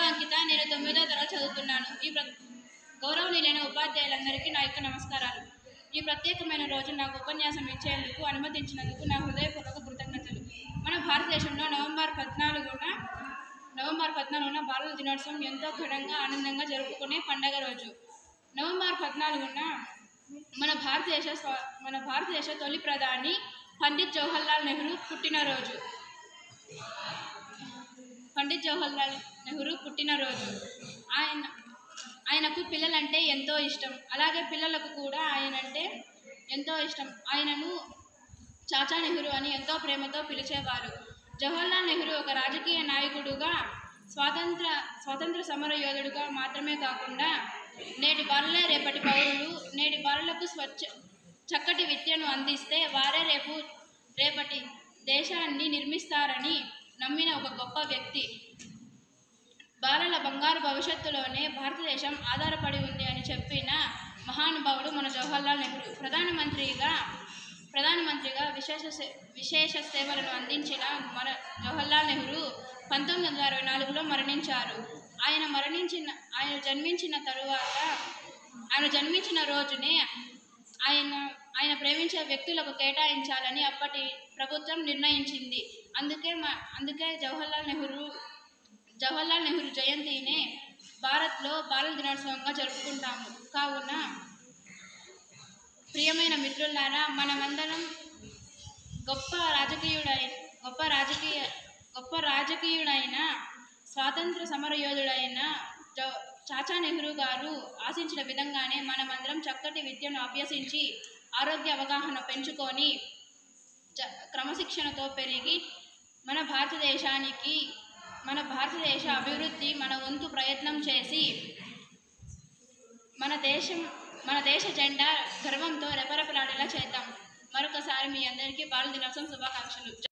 అంకిత నేను తొమ్మిదో తరగతి చదువుతున్నాను ఈ ప్ర గౌరవనీయులైన ఉపాధ్యాయులందరికీ నా యొక్క నమస్కారాలు ఈ ప్రత్యేకమైన రోజు నాకు ఉపన్యాసం ఇచ్చేందుకు అనుమతించినందుకు నా హృదయపూర్వక కృతజ్ఞతలు మన భారతదేశంలో నవంబర్ పద్నాలుగున నవంబర్ పద్నాలుగున బాలల దినోత్సవం ఎంతో ఘనంగా ఆనందంగా జరుపుకునే పండగ రోజు నవంబర్ పద్నాలుగున మన భారతదేశ స్వ- మన భారతదేశ తొలి ప్రధాని పండిత్ జవహర్లాల్ నెహ్రూ పుట్టినరోజు పండిత్ జవహర్లాల్ నెహ్రూ పుట్టినరోజు ఆయన ఆయనకు పిల్లలంటే ఎంతో ఇష్టం అలాగే పిల్లలకు కూడా ఆయనంటే ఎంతో ఇష్టం ఆయనను చాచా నెహ్రూ అని ఎంతో ప్రేమతో పిలిచేవారు జవహర్లాల్ నెహ్రూ ఒక రాజకీయ నాయకుడుగా స్వాతంత్ర స్వాతంత్ర సమర యోధుడుగా మాత్రమే కాకుండా నేటి బాలలే రేపటి పౌరులు నేటి బాలలకు స్వచ్ఛ చక్కటి విద్యను అందిస్తే వారే రేపు రేపటి దేశాన్ని నిర్మిస్తారని నమ్మిన ఒక గొప్ప వ్యక్తి బాలల బంగారు భవిష్యత్తులోనే భారతదేశం ఆధారపడి ఉంది అని చెప్పిన మహానుభావుడు మన జవహర్లాల్ నెహ్రూ ప్రధానమంత్రిగా ప్రధానమంత్రిగా విశేష సే- విశేష సేవలను అందించిన మన జవహర్లాల్ నెహ్రూ పంతొమ్మిది వందల అరవై నాలుగులో మరణించారు ఆయన మరణించిన ఆయన జన్మించిన తరువాత ఆయన జన్మించిన రోజునే ఆయన ఆయన ప్రేమించే వ్యక్తులకు కేటాయించాలని అప్పటి ప్రభుత్వం నిర్ణయించింది అందుకే మా అందుకే జవహర్లాల్ నెహ్రూ జవహర్లాల్ నెహ్రూ జయంతినే భారత్లో బాలల దినోత్సవంగా జరుపుకుంటాము కావున ప్రియమైన మిత్రులారా మనమందరం గొప్ప రాజకీయుడై గొప్ప రాజకీయ గొప్ప రాజకీయుడైన స్వాతంత్ర సమరయోధుడైన జవ చాచా నెహ్రూ గారు ఆశించిన విధంగానే మనమందరం చక్కటి విద్యను అభ్యసించి ఆరోగ్య అవగాహన పెంచుకొని చ- క్రమశిక్షణతో పెరిగి మన భారతదేశానికి మన భారతదేశ అభివృద్ధి మన వంతు ప్రయత్నం చేసి మన దేశం మన దేశ జెండా గర్వంతో రెపరెపలాడేలా చేద్దాం మరొకసారి మీ అందరికీ బాల దినోత్సవం శుభాకాంక్షలు